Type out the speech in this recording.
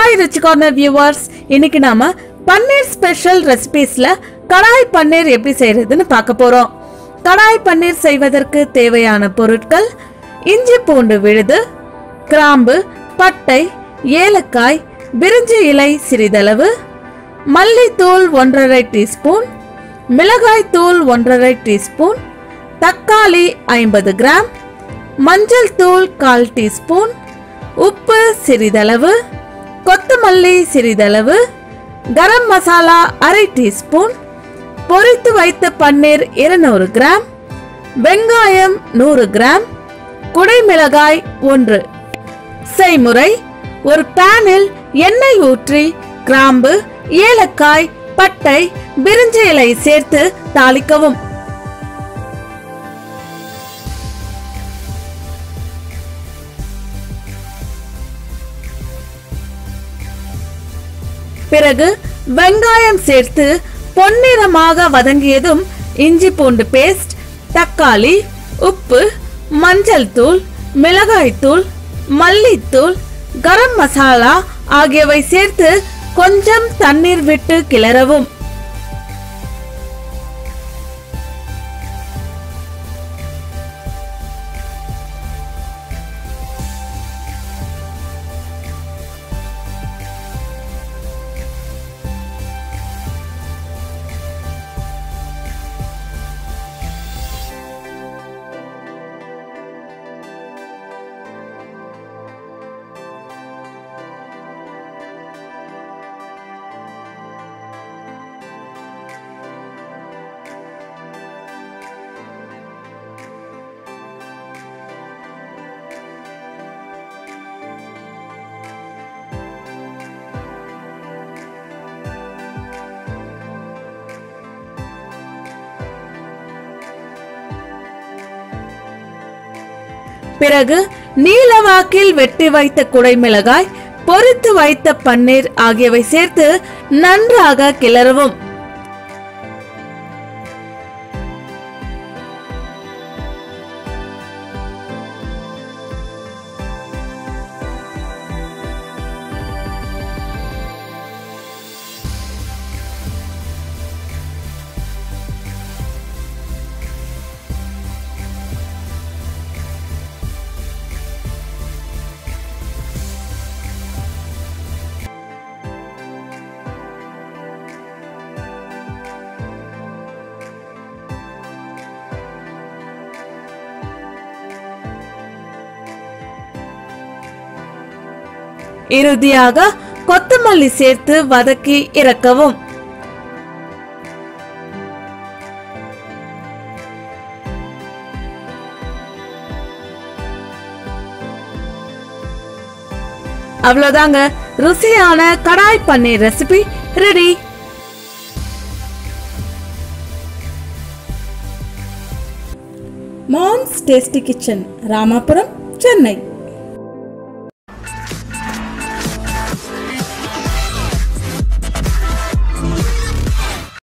hi rich corner viewers இன்னைக்கு நாம பன்னீர் special ரெசிபீஸ்ல கடாய் பன்னீர் எப்படி செய்யறதுன்னு பார்க்க போறோம் கடாய் பன்னீர் செய்வதற்கு தேவையான பொருட்கள் இஞ்சி பூண்டு விழுது கிராம்பு பட்டை ஏலக்காய் பிரிஞ்சி இலை சிறிதளவு மல்லித்தூள் ஒன்றரை டீஸ்பூன் மிளகாய் தூள் ஒன்றரை டீஸ்பூன் தக்காளி ஐம்பது கிராம் மஞ்சள் தூள் கால் டீஸ்பூன் உப்பு சிறிதளவு கொத்தமல்லி சிறிதளவு கரம் மசாலா அரை டீஸ்பூன் பொரித்து வைத்த பன்னீர் இருநூறு கிராம் வெங்காயம் நூறு கிராம் குடைமிளகாய் ஒன்று செய்முறை ஒரு பேனில் எண்ணெய் ஊற்றி கிராம்பு ஏலக்காய் பட்டை பிரிஞ்சி இலை சேர்த்து தாளிக்கவும் பிறகு வெங்காயம் சேர்த்து பொன்னிறமாக வதங்கியதும் இஞ்சி பூண்டு பேஸ்ட் தக்காளி உப்பு மஞ்சள் தூள் மிளகாய் தூள் மல்லித்தூள் கரம் மசாலா ஆகியவை சேர்த்து கொஞ்சம் தண்ணீர் விட்டு கிளறவும் பிறகு நீலவாக்கில் வெட்டி வைத்த குடைமிளகாய் பொரித்து வைத்த பன்னீர் ஆகியவை சேர்த்து நன்றாக கிளறவும் இறுதியாக கொத்தமல்லி சேர்த்து வதக்கி இறக்கவும் அவ்வளவுதாங்க ருசியான kadai paneer recipe ready moms tasty kitchen Ramapuram Chennai